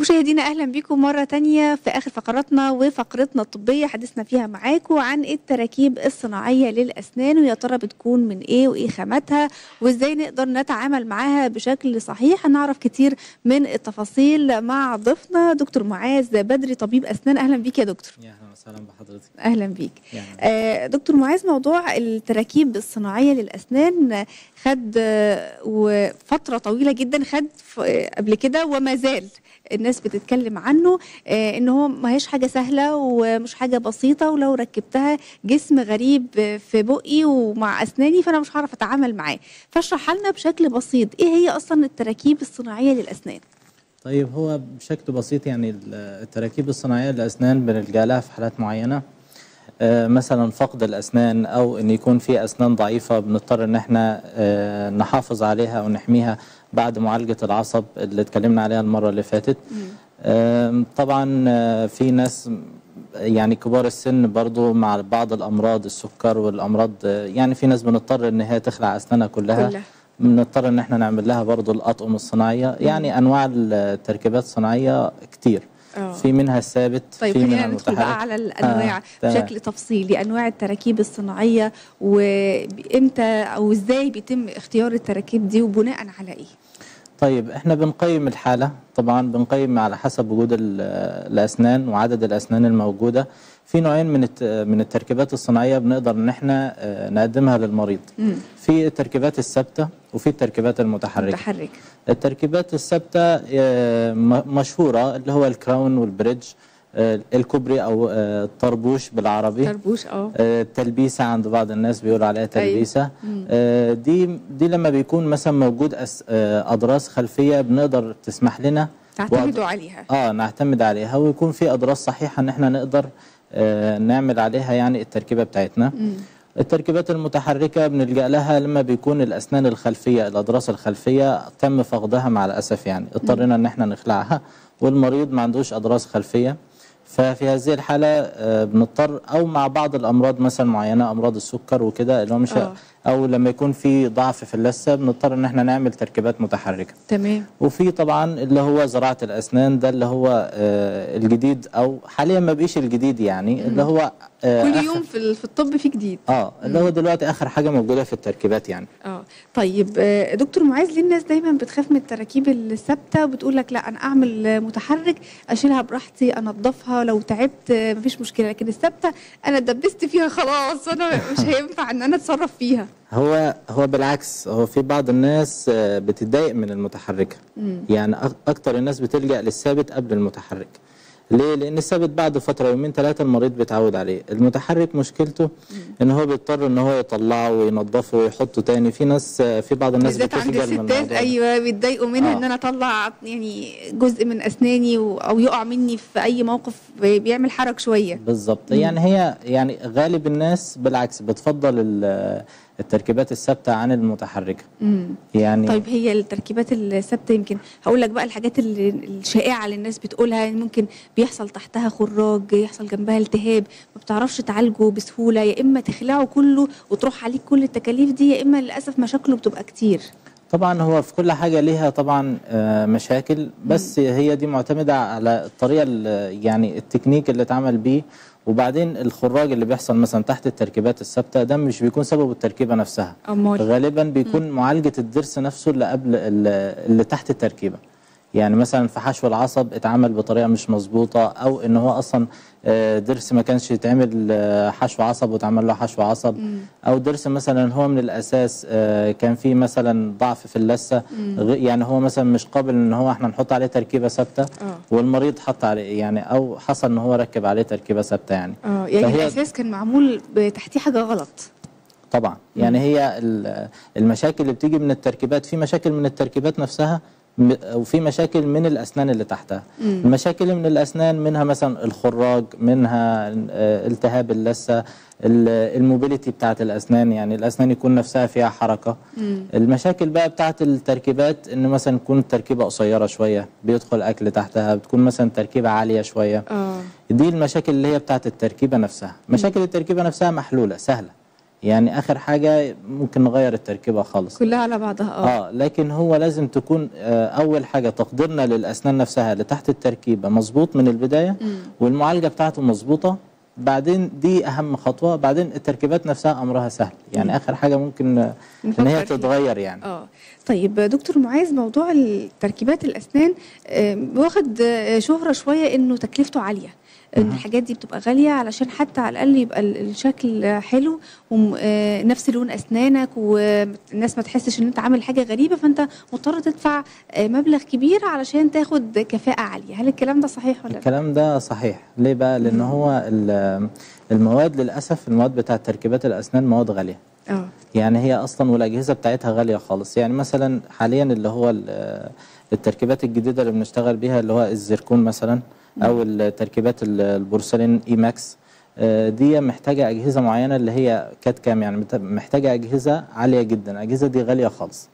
مشاهدينا اهلا بكم مره تانية في اخر فقراتنا وفقرتنا الطبيه حديثنا فيها معاكم عن التراكيب الصناعيه للاسنان ويا ترى بتكون من ايه وايه خاماتها وازاي نقدر نتعامل معاها بشكل صحيح هنعرف كتير من التفاصيل مع ضيفنا دكتور معاذ بدري طبيب اسنان اهلا بيك يا دكتور يا اهلا وسهلا بحضرتك اهلا بيك يعني آه، دكتور معاذ موضوع التراكيب الصناعيه للاسنان خد آه، وفتره طويله جدا خد ف- آه، قبل كده وما زال الناس بتتكلم عنه آه، ان هو ما هيش حاجه سهله ومش حاجه بسيطه ولو ركبتها جسم غريب آه، في بقي ومع اسناني فانا مش هعرف اتعامل معاه فاشرح لنا بشكل بسيط ايه هي اصلا التراكيب الصناعيه للاسنان طيب هو بشكل بسيط يعني ال- التراكيب الصناعيه للاسنان بنلجا لها في حالات معينه آه، مثلا فقد الاسنان او ان يكون في اسنان ضعيفه بنضطر ان احنا آه، نحافظ عليها ونحميها بعد معالجه العصب اللي اتكلمنا عليها المره اللي فاتت آم، طبعا آه، في ناس يعني كبار السن برضو مع بعض الامراض السكر والامراض آه، يعني في ناس بنضطر ان هي تخلع اسنانها كلها كلها. بنضطر ان احنا نعمل لها برضو الاطقم الصناعيه يعني انواع التركيبات الصناعيه كتير آه. في منها الثابت طيب في خلينا منها ندخل المتحرك بقى على الانواع آه، تمام. بشكل تفصيلي انواع التراكيب الصناعيه وامتى او ازاي بيتم اختيار التراكيب دي وبناء على ايه طيب احنا بنقيم الحالة طبعا بنقيم على حسب وجود ال- الأسنان وعدد الأسنان الموجودة في نوعين من الت- من التركيبات الصناعية بنقدر ان احنا آه، نقدمها للمريض مم. في التركيبات الثابتة وفي التركيبات المتحركة متحرك التركيبات الثابتة آه، م- مشهورة اللي هو الكراون والبريدج آه، الكوبري أو آه، الطربوش بالعربي طربوش اه آه، التلبيسه عند بعض الناس بيقولوا عليها تلبيسه آه، دي دي لما بيكون مثلا موجود أس- آه، اضراس خلفيه بنقدر تسمح لنا تعتمدوا وأض- عليها اه نعتمد عليها ويكون في اضراس صحيحه ان احنا نقدر آه، نعمل عليها يعني التركيبه بتاعتنا التركيبات المتحركه بنلجا لها لما بيكون الاسنان الخلفيه الاضراس الخلفيه تم فقدها مع الاسف يعني اضطرينا ان احنا نخلعها والمريض ما عندوش اضراس خلفيه ففي هذه الحالة آه، بنضطر أو مع بعض الأمراض مثلا معينة أمراض السكر وكده اللي هو مش آه. أو لما يكون في ضعف في اللثة بنضطر إن احنا نعمل تركيبات متحركة تمام وفي طبعا اللي هو زراعة الأسنان ده اللي هو آه، الجديد أو حاليا ما بقيش الجديد يعني اللي هو آه، كل آخر- يوم في ال- في الطب في جديد اه اللي هو دلوقتي آخر حاجة موجودة في التركيبات يعني اه طيب آه، دكتور معاذ ليه الناس دايما بتخاف من التراكيب الثابته وبتقول لك لا انا اعمل آه، متحرك اشيلها براحتي انضفها لو تعبت آه، مفيش مشكله لكن الثابته انا اتدبست فيها خلاص انا مش هينفع ان انا اتصرف فيها هو هو بالعكس هو في بعض الناس آه، بتتضايق من المتحركة يعني أك- أكتر الناس بتلجأ للثابت قبل المتحرك ليه؟ لأن الثابت بعد فترة يومين ثلاثة المريض بيتعود عليه، المتحرك مشكلته إن هو بيضطر إن هو يطلعه وينظفه ويحطه تاني، في ناس آه، في بعض الناس بالذات عند بتخجل من الستات الموضوع ده. ايوه بيتضايقوا منها آه. ان انا اطلع يعني جزء من اسناني و- او يقع مني في اي موقف بي- بيعمل حرج شويه بالظبط يعني هي يعني غالب الناس بالعكس بتفضل ال- التركيبات الثابتة عن المتحركة امم يعني طيب هي التركيبات الثابته يمكن هقول لك بقى الحاجات اللي الشائعه اللي الناس بتقولها يعني ممكن بيحصل تحتها خراج يحصل جنبها التهاب ما بتعرفش تعالجه بسهوله يا اما تخلعه كله وتروح عليك كل التكاليف دي يا اما للاسف مشاكله بتبقى كتير طبعا هو في كل حاجة ليها طبعا آه، مشاكل بس هي دي معتمدة على الطريقة ال- يعني التكنيك اللي اتعمل بيه وبعدين الخراج اللي بيحصل مثلا تحت التركيبات الثابتة ده مش بيكون سبب التركيبة نفسها امال غالبا بيكون معالجة الضرس نفسه اللي قبل اللي اللي تحت التركيبة يعني مثلا في حشو العصب اتعمل بطريقه مش مظبوطه او ان هو اصلا آه، ضرس ما كانش يتعمل آه، حشو عصب واتعمل له حشو عصب او ضرس مثلا هو من الاساس آه، كان فيه مثلا ضعف في اللثه غ- يعني هو مثلا مش قابل ان هو احنا نحط عليه تركيبه ثابته آه. والمريض حط عليه يعني او حصل ان هو ركب عليه تركيبه ثابته يعني اه يعني فهي- الاساس كان معمول تحتيه حاجه غلط طبعا يعني هي ال- المشاكل اللي بتيجي من التركيبات في مشاكل من التركيبات نفسها م- وفي مشاكل من الاسنان اللي تحتها المشاكل من الاسنان منها مثلا الخراج منها آه، التهاب اللثه ال- الموبيليتي بتاعت الاسنان يعني الاسنان يكون نفسها فيها حركه المشاكل بقى بتاعت التركيبات ان مثلا تكون التركيبه قصيره شويه بيدخل اكل تحتها بتكون مثلا تركيبه عاليه شويه اه دي المشاكل اللي هي بتاعت التركيبه نفسها مشاكل التركيبه نفسها محلوله سهله يعني اخر حاجه ممكن نغير التركيبه خالص كلها على بعضها اه, اه لكن هو لازم تكون آه اول حاجه تقديرنا للاسنان نفسها اللي تحت التركيبه مظبوط من البدايه مم. والمعالجه بتاعته مظبوطه بعدين دي اهم خطوه بعدين التركيبات نفسها امرها سهل يعني مم. اخر حاجه ممكن آه، ان نفكر هي فيها. تتغير يعني اه طيب دكتور معاذ موضوع التركيبات الاسنان آم، واخد آه، شهره شويه انه تكلفته عاليه ان مهم. الحاجات دي بتبقى غاليه علشان حتى على الاقل يبقى ال- الشكل حلو ونفس لون اسنانك والناس ما تحسش ان انت عامل حاجه غريبه فانت مضطر تدفع آه، مبلغ كبير علشان تاخد كفاءه عاليه هل الكلام ده صحيح ولا لا الكلام ده صحيح ليه بقى لان هو ال- المواد للاسف المواد بتاعه تركيبات الاسنان مواد غاليه اه يعني هي اصلا والاجهزه بتاعتها غاليه خالص يعني مثلا حاليا اللي هو ال- التركيبات الجديده اللي بنشتغل بيها اللي هو الزيركون مثلا او التركيبات ال- البورسلين اي ماكس آه، دي محتاجه اجهزه معينه اللي هي كات كام يعني مت- محتاجه اجهزه عاليه جدا الاجهزه دي غاليه خالص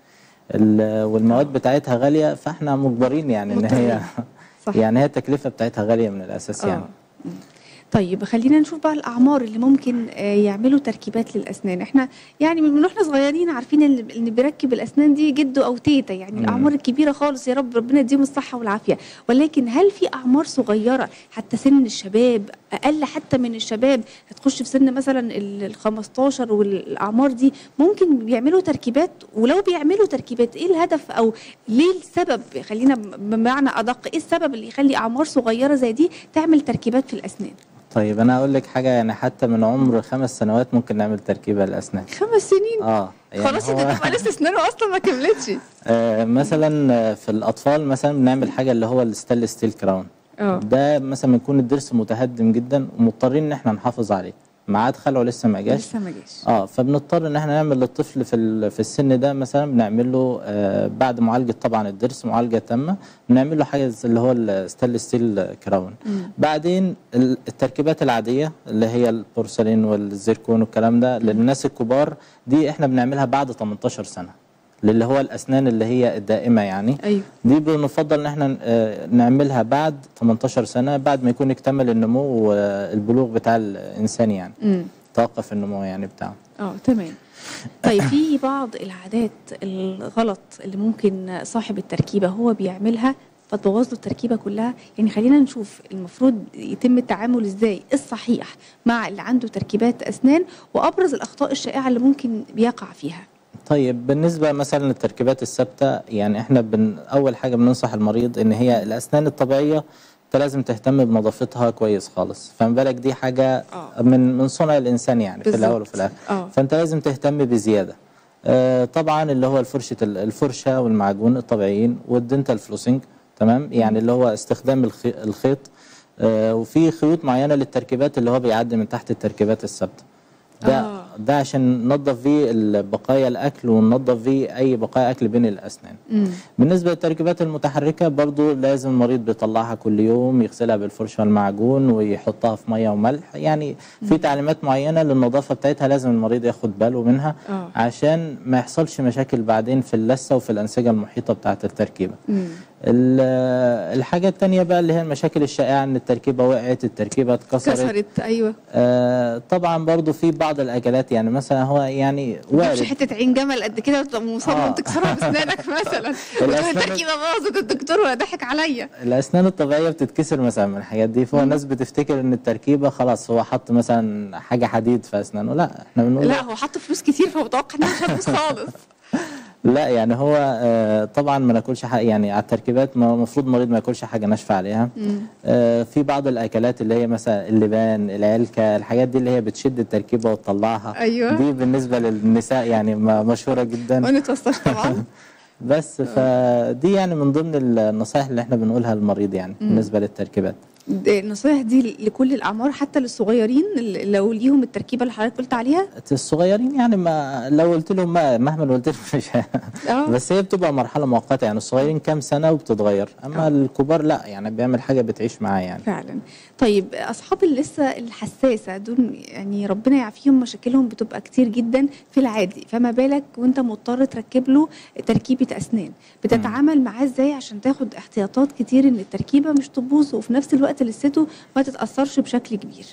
ال- والمواد بتاعتها غاليه فاحنا مجبرين يعني ان هي مضطرين. صح. يعني هي التكلفه بتاعتها غاليه من الاساس يعني آه. مم. طيب خلينا نشوف بقى الاعمار اللي ممكن آه، يعملوا تركيبات للاسنان احنا يعني من واحنا صغيرين عارفين ان اللي بيركب الاسنان دي جده او تيتا يعني مم. الاعمار الكبيره خالص يا رب ربنا يديهم الصحه والعافيه ولكن هل في اعمار صغيره حتى سن الشباب اقل حتى من الشباب هتخش في سن مثلا ال ال 15 والاعمار دي ممكن بيعملوا تركيبات ولو بيعملوا تركيبات ايه الهدف او ليه السبب خلينا بمعنى ادق ايه السبب اللي يخلي اعمار صغيره زي دي تعمل تركيبات في الاسنان طيب انا اقول لك حاجه يعني حتى من عمر خمس سنوات ممكن نعمل تركيبه للاسنان خمس سنين اه يعني خلاص هو- ده تبقى لسه اسنانه اصلا ما كملتش آه مثلا آه، في الاطفال مثلا بنعمل حاجه اللي هو الستانلس ستيل كراون اه ده مثلا بيكون الضرس متهدم جدا ومضطرين ان احنا نحافظ عليه ميعاد خلعه لسه ما جاش لسه ما جاش اه فبنضطر ان احنا نعمل للطفل في ال- في السن ده مثلا بنعمل له آه بعد معالجه طبعا الضرس معالجه تامه بنعمل له حاجه زي اللي هو الستانلس ستيل كراون مم. بعدين ال- التركيبات العاديه اللي هي البورسلين والزيركون والكلام ده للناس الكبار دي احنا بنعملها بعد 18 سنه اللي هو الاسنان اللي هي الدائمه يعني ايوه دي بنفضل ان احنا آه، نعملها بعد 18 سنه بعد ما يكون اكتمل النمو والبلوغ بتاع الانسان يعني امم توقف النمو يعني بتاعه اه تمام طيب في بعض العادات الغلط اللي ممكن صاحب التركيبه هو بيعملها فتبوظ له التركيبه كلها يعني خلينا نشوف المفروض يتم التعامل ازاي الصحيح مع اللي عنده تركيبات اسنان وابرز الاخطاء الشائعه اللي ممكن بيقع فيها طيب بالنسبه مثلا للتركيبات الثابته يعني احنا بن اول حاجه بننصح المريض ان هي الاسنان الطبيعيه انت لازم تهتم بنظافتها كويس خالص فما بالك دي حاجه آه. من من صنع الانسان يعني في الاول وفي الاخر اه فانت لازم تهتم بزياده آه طبعا اللي هو الفرشه الفرشه والمعجون الطبيعيين والدنتال فلوسنج تمام يعني اللي هو استخدام الخي- الخيط آه وفي خيوط معينه للتركيبات اللي هو بيعدي من تحت التركيبات الثابته ده آه. ده عشان ننظف فيه بقايا الاكل وننظف فيه اي بقايا اكل بين الاسنان امم بالنسبه للتركيبات المتحركه برضو لازم المريض بيطلعها كل يوم يغسلها بالفرشه والمعجون ويحطها في ميه وملح يعني في تعليمات معينه للنظافه بتاعتها لازم المريض ياخد باله منها اه عشان ما يحصلش مشاكل بعدين في اللثه وفي الانسجه المحيطه بتاعه التركيبه امم ال- الحاجه الثانيه بقى اللي هي المشاكل الشائعه ان التركيبه وقعت التركيبه اتكسرت كسرت ايوه آه طبعا برضو في بعض الاكلات يعني مثلا هو يعني مش وارد حته عين جمل قد كده وتبقى مصمم آه. تكسرها باسنانك مثلا وتقول الأسنان- التركيبه باظت الدكتور ضحك عليا الاسنان الطبيعيه بتتكسر مثلا من الحاجات دي فهو الناس بتفتكر ان التركيبه خلاص هو حط مثلا حاجه حديد في اسنانه لا احنا بنقول لا هو حط فلوس كتير فمتوقع انها مش هتبوظ خالص لا يعني هو آه طبعا ما ناكلش حاجه يعني على التركيبات ما- المفروض المريض ما ياكلش حاجه ناشفه عليها مم. آه في بعض الاكلات اللي هي مثلا اللبان العلكه الحاجات دي اللي هي بتشد التركيبه وتطلعها أيوة. دي بالنسبه للنساء يعني ما- مشهوره جدا وانا اتوسطت طبعا بس فدي يعني من ضمن النصائح اللي احنا بنقولها للمريض يعني بالنسبه للتركيبات دي- النصايح دي لكل الاعمار حتى للصغيرين اللي لو ليهم التركيبه اللي حضرتك قلت عليها الصغيرين يعني ما لو قلت لهم ما مهما قلت لهم مش ه- اه بس هي بتبقى مرحله مؤقته يعني الصغيرين كام سنه وبتتغير اما آه. الكبار لا يعني بيعمل حاجه بتعيش معاه يعني فعلا طيب اصحاب اللي لسه الحساسه دول يعني ربنا يعافيهم مشاكلهم بتبقى كتير جدا في العادي فما بالك وانت مضطر تركب له تركيبه اسنان بتتعامل معاه ازاي عشان تاخد احتياطات كتير ان التركيبه مش تبوظ وفي نفس الوقت لسته ما تتاثرش بشكل كبير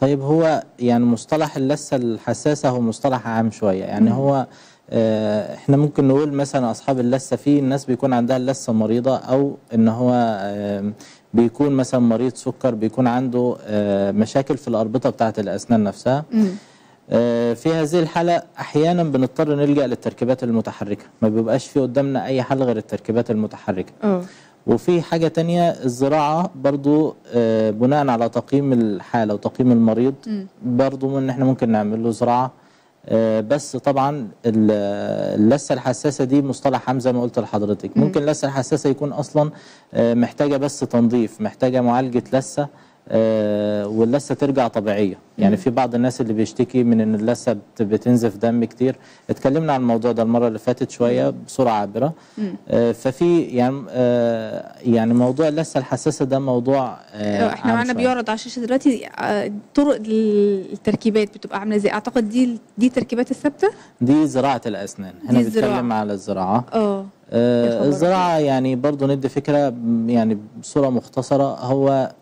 طيب هو يعني مصطلح اللثة الحساسة هو مصطلح عام شوية يعني مم. هو آه، احنا ممكن نقول مثلا اصحاب اللثة في الناس بيكون عندها اللثة مريضة او ان هو آه، بيكون مثلا مريض سكر بيكون عنده آه، مشاكل في الأربطة بتاعة الأسنان نفسها مم. آه، في هذه الحالة أحيانا بنضطر نلجأ للتركيبات المتحركة ما بيبقاش في قدامنا أي حل غير التركيبات المتحركة اه وفي حاجة تانية الزراعة برضو آه، بناء على تقييم الحالة وتقييم المريض مم. برضو ان احنا ممكن نعمل له زراعة آه، بس طبعا ال- اللثة الحساسة دي مصطلح عام زي ما قلت لحضرتك مم. ممكن اللثة الحساسة يكون اصلا آه، محتاجة بس تنظيف محتاجة معالجة لثة آه، واللثة ترجع طبيعية يعني مم. في بعض الناس اللي بيشتكي من ان اللثة بت- بتنزف دم كتير اتكلمنا عن الموضوع ده المرة اللي فاتت شوية بصورة عابرة مم. آه، ففي يعني آه، يعني موضوع اللثة الحساسة ده موضوع آه، احنا عام معانا شوية. بيعرض على الشاشه دلوقتي آه، طرق التركيبات بتبقى عامله ازاي اعتقد دي دي التركيبات الثابته دي زراعة الأسنان هنا دي الزراعة. بنتكلم على الزراعة اه يا آه خبر الزراعة يعني برضو ندي فكرة م- يعني بصورة مختصرة هو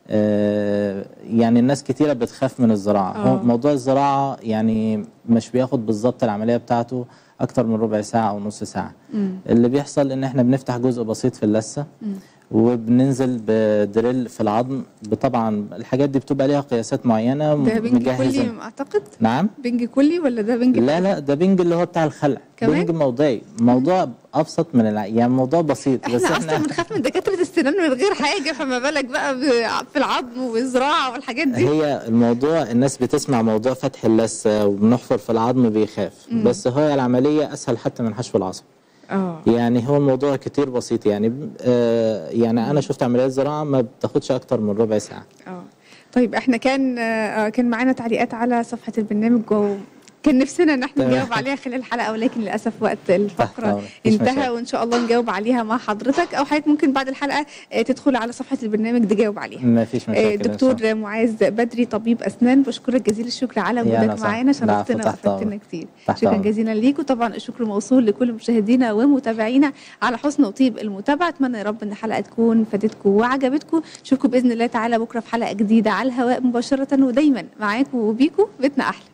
آه يعني الناس كتيرة بتخاف من الزراعة آه. هو موضوع الزراعة يعني مش بياخد بالظبط العملية بتاعته أكتر من ربع ساعة أو نص ساعة مم. اللي بيحصل إن إحنا بنفتح جزء بسيط في اللثة مم. وبننزل بدريل في العظم طبعا الحاجات دي بتبقى ليها قياسات معينة ده بنج مجهزة كلي اعتقد نعم بنج كلي ولا ده بنج لا لا ده بنج اللي هو بتاع الخلع كمان؟ بنج موضعي موضوع ابسط من الع... يعني موضوع بسيط احنا بس اصلا احنا بنخاف من دكاتره السنان من غير حاجه فما بالك بقى ب- في العظم والزراعه والحاجات دي هي الموضوع الناس بتسمع موضوع فتح اللثه وبنحفر في العظم بيخاف مم. بس هو العمليه اسهل حتى من حشو العظم اه يعني هو الموضوع كتير بسيط يعني آه يعني انا شفت عمليات زراعه ما بتاخدش اكتر من ربع ساعه اه طيب احنا كان آه، كان معانا تعليقات على صفحه البرنامج و كان نفسنا ان احنا تمام. نجاوب عليها خلال الحلقه ولكن للاسف وقت الفقره أمرك، مفيش انتهى مشاكل. وان شاء الله نجاوب عليها مع حضرتك او حضرتك ممكن بعد الحلقه آه، تدخل على صفحه البرنامج تجاوب عليها ما فيش آه، مشاكل إن شاء الله. دكتور معاذ بدري طبيب اسنان بشكرك جزيل الشكر على يا وجودك نسعد. معانا العفو، شرفتنا تحت وافدتنا أمرك. كتير تحت شكرا أمرك. جزيلا ليك وطبعا الشكر موصول لكل مشاهدينا ومتابعينا على حسن وطيب المتابعه اتمنى يا رب ان الحلقه تكون فادتكم وعجبتكم اشوفكم باذن الله تعالى بكره في حلقه جديده على الهواء مباشره ودايما معاكم وبيكم بيتنا احلى